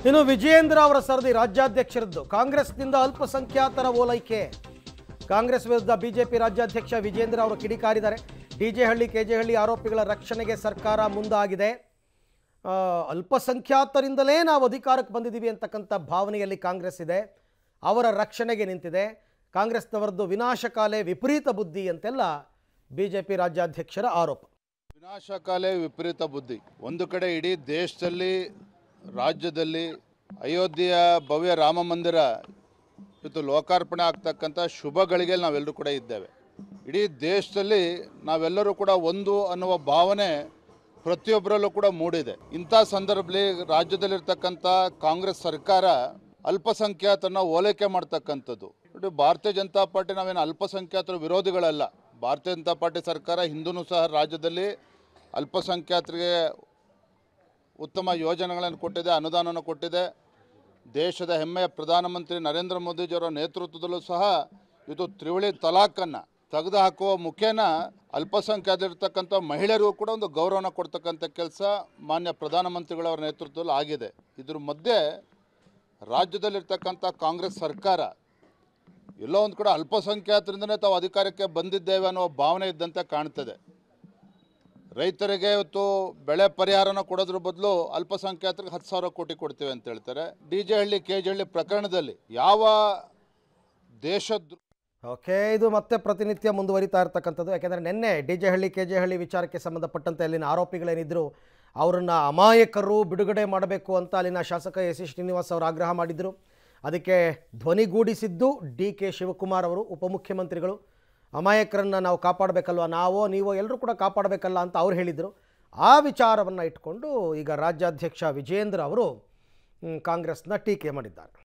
ಇನ್ನು ವಿಜಯೇಂದ್ರ ಅವರ ಸರದಿ ರಾಜ್ಯಾಧ್ಯಕ್ಷರದ್ದು ಕಾಂಗ್ರೆಸ್ನಿಂದ ಅಲ್ಪಸಂಖ್ಯಾತರ ಓಲೈಕೆ ಕಾಂಗ್ರೆಸ್ ವಿರುದ್ಧ ಬಿಜೆಪಿ ರಾಜ್ಯಾಧ್ಯಕ್ಷ ವಿಜೇಂದ್ರ ಅವರು ಕಿಡಿಕಾರಿದ್ದಾರೆ ಡಿಜೆಹಳ್ಳಿ ಕೆಜೆಹಳ್ಳಿ ಆರೋಪಿಗಳ ರಕ್ಷಣೆಗೆ ಸರ್ಕಾರ ಮುಂದಾಗಿದೆ ಆ, ಅಲ್ಪಸಂಖ್ಯಾತರಿಂದಲೇ ನಾವು ಅಧಿಕಾರಕ್ಕೆ ಬಂದಿದ್ದೀವಿ ಅಂತಕ್ಕಂಥ ಭಾವನೆಯಲ್ಲಿ ಕಾಂಗ್ರೆಸ್ ಇದೆ ಅವರ ರಕ್ಷಣೆಗೆ ನಿಂತಿದೆ ಕಾಂಗ್ರೆಸ್ನವರದ್ದು ವಿನಾಶಕಾಲೆ ವಿಪರೀತ ಬುದ್ಧಿ ಅಂತೆಲ್ಲ ಬಿಜೆಪಿ ರಾಜ್ಯಾಧ್ಯಕ್ಷರ ಆರೋಪ ವಿನಾಶಕಾಲೆ ವಿಪರೀತ ಬುದ್ಧಿ ಒಂದು ಕಡೆ ಇಡೀ ದೇಶದಲ್ಲಿ ರಾಜ್ಯದಲ್ಲಿ ಅಯೋಧ್ಯೆಯ ಭವ್ಯ ರಾಮ ಮಂದಿರ ಇವತ್ತು ಲೋಕಾರ್ಪಣೆ ಆಗ್ತಕ್ಕಂಥ ಶುಭ ಗಳಿಗೆಯಲ್ಲಿ ನಾವೆಲ್ಲರೂ ಕೂಡ ಇದ್ದೇವೆ ಇಡೀ ದೇಶದಲ್ಲಿ ನಾವೆಲ್ಲರೂ ಕೂಡ ಒಂದು ಅನ್ನುವ ಭಾವನೆ ಪ್ರತಿಯೊಬ್ಬರಲ್ಲೂ ಕೂಡ ಮೂಡಿದೆ ಇಂಥ ಸಂದರ್ಭದಲ್ಲಿ ರಾಜ್ಯದಲ್ಲಿರ್ತಕ್ಕಂಥ ಕಾಂಗ್ರೆಸ್ ಸರ್ಕಾರ ಅಲ್ಪಸಂಖ್ಯಾತರನ್ನ ಓಲೈಕೆ ಮಾಡ್ತಕ್ಕಂಥದ್ದು ನೋಡಿ ಭಾರತೀಯ ಜನತಾ ಪಾರ್ಟಿ ನಾವೇನು ಅಲ್ಪಸಂಖ್ಯಾತರ ವಿರೋಧಿಗಳಲ್ಲ ಭಾರತೀಯ ಜನತಾ ಪಾರ್ಟಿ ಸರ್ಕಾರ ಹಿಂದೂ ಸಹ ರಾಜ್ಯದಲ್ಲಿ ಅಲ್ಪಸಂಖ್ಯಾತರಿಗೆ ಉತ್ತಮ ಯೋಜನೆಗಳನ್ನು ಕೊಟ್ಟಿದೆ ಅನುದಾನವನ್ನು ಕೊಟ್ಟಿದೆ ದೇಶದ ಹೆಮ್ಮೆಯ ಪ್ರಧಾನಮಂತ್ರಿ ನರೇಂದ್ರ ಮೋದಿಜಿಯವರ ನೇತೃತ್ವದಲ್ಲೂ ಸಹ ಇದು ತ್ರಿವಳಿ ತಲಾಖನ್ನು ತೆಗೆದು ಹಾಕುವ ಮುಖೇನ ಅಲ್ಪಸಂಖ್ಯಾತರಿರ್ತಕ್ಕಂಥ ಮಹಿಳೆಯರಿಗೂ ಕೂಡ ಒಂದು ಗೌರವನ ಕೊಡ್ತಕ್ಕಂಥ ಕೆಲಸ ಮಾನ್ಯ ಪ್ರಧಾನಮಂತ್ರಿಗಳವರ ನೇತೃತ್ವದಲ್ಲಿ ಆಗಿದೆ ಇದ್ರ ಮಧ್ಯೆ ರಾಜ್ಯದಲ್ಲಿರ್ತಕ್ಕಂಥ ಕಾಂಗ್ರೆಸ್ ಸರ್ಕಾರ ಎಲ್ಲೋ ಒಂದು ಕಡೆ ಅಲ್ಪಸಂಖ್ಯಾತರಿಂದನೇ ತಾವು ಅಧಿಕಾರಕ್ಕೆ ಬಂದಿದ್ದೇವೆ ಅನ್ನೋ ಭಾವನೆ ಇದ್ದಂತೆ ಕಾಣ್ತದೆ ರೈತರಿಗೆ ಇವತ್ತು ಬೆಳೆ ಪರಿಹಾರನ ಕೊಡೋದ್ರ ಬದಲು ಅಲ್ಪಸಂಖ್ಯಾತರಿಗೆ ಹತ್ತು ಸಾವಿರ ಕೋಟಿ ಕೊಡ್ತೀವಿ ಅಂತ ಹೇಳ್ತಾರೆ D J Halli K J Halli ಪ್ರಕರಣದಲ್ಲಿ ಯಾವ ದೇಶದ ಓಕೆ ಇದು ಮತ್ತೆ ಪ್ರತಿನಿತ್ಯ ಮುಂದುವರಿತಾ ಇರ್ತಕ್ಕಂಥದ್ದು ಯಾಕೆಂದರೆ ನಿನ್ನೆ D J Halli K J Halli ವಿಚಾರಕ್ಕೆ ಸಂಬಂಧಪಟ್ಟಂತೆ ಅಲ್ಲಿನ ಆರೋಪಿಗಳೇನಿದ್ರು ಅವರನ್ನು ಅಮಾಯಕರು ಬಿಡುಗಡೆ ಮಾಡಬೇಕು ಅಂತ ಅಲ್ಲಿನ ಶಾಸಕ ಎಸ್ ಸಿ ಶ್ರೀನಿವಾಸ್ ಅವರು ಆಗ್ರಹ ಮಾಡಿದರು ಅದಕ್ಕೆ ಧ್ವನಿಗೂಡಿಸಿದ್ದು ಡಿ ಕೆ ಶಿವಕುಮಾರ್ ಅವರು ಉಪಮುಖ್ಯಮಂತ್ರಿಗಳು ಅಮಾಯಕರನ್ನು ನಾವು ಕಾಪಾಡಬೇಕಲ್ವ ನಾವೋ ನೀವೋ ಎಲ್ಲರೂ ಕೂಡ ಕಾಪಾಡಬೇಕಲ್ಲ ಅಂತ ಅವ್ರು ಹೇಳಿದರು ಆ ವಿಚಾರವನ್ನು ಇಟ್ಕೊಂಡು ಈಗ ರಾಜ್ಯಾಧ್ಯಕ್ಷ ವಿಜೇಂದ್ರ ಅವರು ಮ್, ಕಾಂಗ್ರೆಸ್ನ ಟೀಕೆ ಮಾಡಿದ್ದಾರೆ